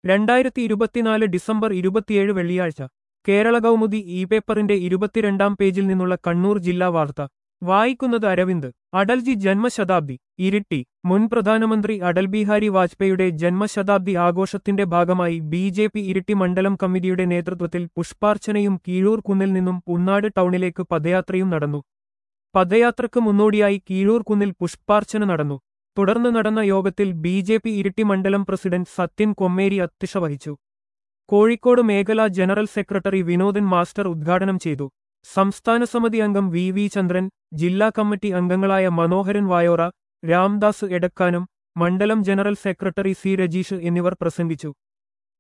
രണ്ടായിരത്തി ഇരുപത്തിനാല് ഡിസംബർ ഇരുപത്തിയേഴ് വെള്ളിയാഴ്ച കേരള കൗമുദി ഇ പേപ്പറിന്റെ ഇരുപത്തിരണ്ടാം പേജിൽ നിന്നുള്ള കണ്ണൂർ ജില്ലാ വാർത്ത വായിക്കുന്നത് അരവിന്ദ് അടൽജി ജന്മശതാബ്ദി ഇരിട്ടി മുൻ പ്രധാനമന്ത്രി അടൽ ബിഹാരി വാജ്പേയിയുടെ ജന്മശതാബ്ദി ആഘോഷത്തിന്റെ ഭാഗമായി ബി ജെ പി ഇരിട്ടി മണ്ഡലം കമ്മിറ്റിയുടെ നേതൃത്വത്തിൽ പുഷ്പാർച്ചനയും കീഴൂർ കുന്നിൽ നിന്നും പുന്നാട് ടൗണിലേക്ക് പദയാത്രയും നടന്നു പദയാത്രക്ക് മുന്നോടിയായി കീഴൂർ കുന്നിൽ പുഷ്പാർച്ചന നടന്നു തുടർന്ന് നടന്ന യോഗത്തിൽ ബി ജെ പി ഇരിട്ടി മണ്ഡലം പ്രസിഡന്റ് സത്യൻ കൊമ്മേരി അധ്യക്ഷ വഹിച്ചു കോഴിക്കോട് മേഖലാ ജനറൽ സെക്രട്ടറി വിനോദൻ മാസ്റ്റർ ഉദ്ഘാടനം ചെയ്തു സംസ്ഥാന സമിതി അംഗം വി വി ചന്ദ്രൻ ജില്ലാ കമ്മിറ്റി അംഗങ്ങളായ മനോഹരൻ വായോറ രാംദാസ് എടക്കാനം മണ്ഡലം ജനറൽ സെക്രട്ടറി സി രജീഷ് എന്നിവർ പ്രസംഗിച്ചു